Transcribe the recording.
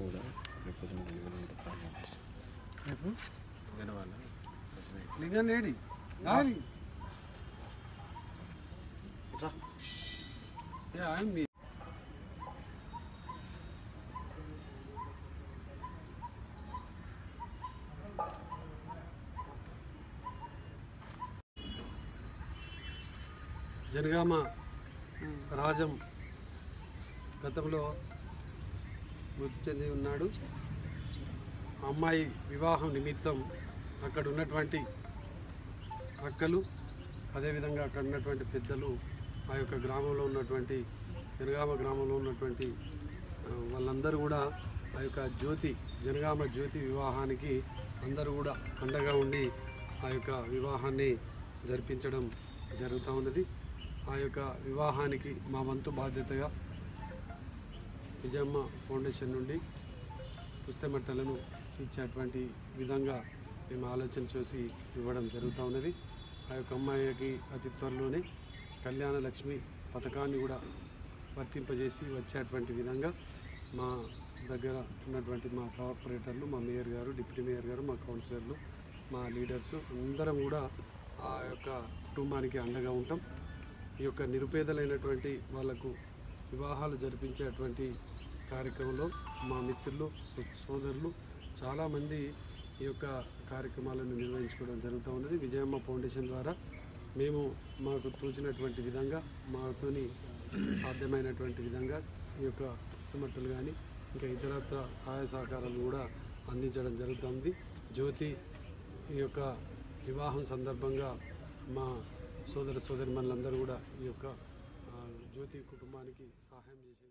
కూడా లేకపోతే మన లింగం ప్రాబ్లం రేపు లింగం వల్ల లింగం లేడి రావాలి ఇట్రా ఏ ఆయన మీ జనగామ రాజం గతంలో మృతి చెంది ఉన్నాడు ఆ అమ్మాయి వివాహం నిమిత్తం అక్కడ ఉన్నటువంటి అక్కలు అదేవిధంగా అక్కడ ఉన్నటువంటి పెద్దలు ఆ యొక్క గ్రామంలో ఉన్నటువంటి జనగామ గ్రామంలో ఉన్నటువంటి ఆ, వాళ్ళందరూ కూడా ఆ యొక్క జ్యోతి జనగామ జ్యోతి వివాహానికి అందరూ కూడా అండగా ఉండి ఆ యొక్క వివాహాన్ని జరిపించడం జరుగుతూ ఉన్నది ఆ యొక్క వివాహానికి మా వంతు బాధ్యతగా విజయమ్మ ఫౌండేషన్ నుండి పుస్తమట్టలను ఇచ్చేటువంటి విధంగా మేము ఆలోచన చేసి ఇవ్వడం జరుగుతూ ఉన్నది ఆ యొక్క అమ్మాయికి అతి త్వరలోనే కళ్యాణ లక్ష్మి పథకాన్ని కూడా వర్తింపజేసి వచ్చేటువంటి విధంగా మా దగ్గర ఉన్నటువంటి మా కార్పొరేటర్లు మా మేయర్ గారు డిప్యూటీ మేయర్ గారు మా కౌన్సిలర్లు మా లీడర్స్ అందరం కూడా ఆ యొక్క కుటుంబానికి అండగా ఉంటాం ఈ యొక్క నిరుపేదలైనటువంటి వాళ్లకు వివాహాలు జరిపించేటువంటి కార్యక్రమంలో మా మిత్రులు సో- సోదరులు చాలామంది ఈ యొక్క కార్యక్రమాలను నిర్వహించుకోవడం జరుగుతూ ఉన్నది విజయమ్మ ఫౌండేషన్ ద్వారా మేము మాకు తోచినటువంటి విధంగా మాతోని సాధ్యమైనటువంటి విధంగా ఈ యొక్క పుస్తమట్టలు కానీ ఇంకా ఇతరత్ర సహాయ సహకారాలు కూడా అందించడం జరుగుతుంది జ్యోతి ఈ యొక్క వివాహం సందర్భంగా మా సోదర సోదరి కూడా ఈ యొక్క ఆ, జ్యోతి కుటుంబానికి సహాయం చేసే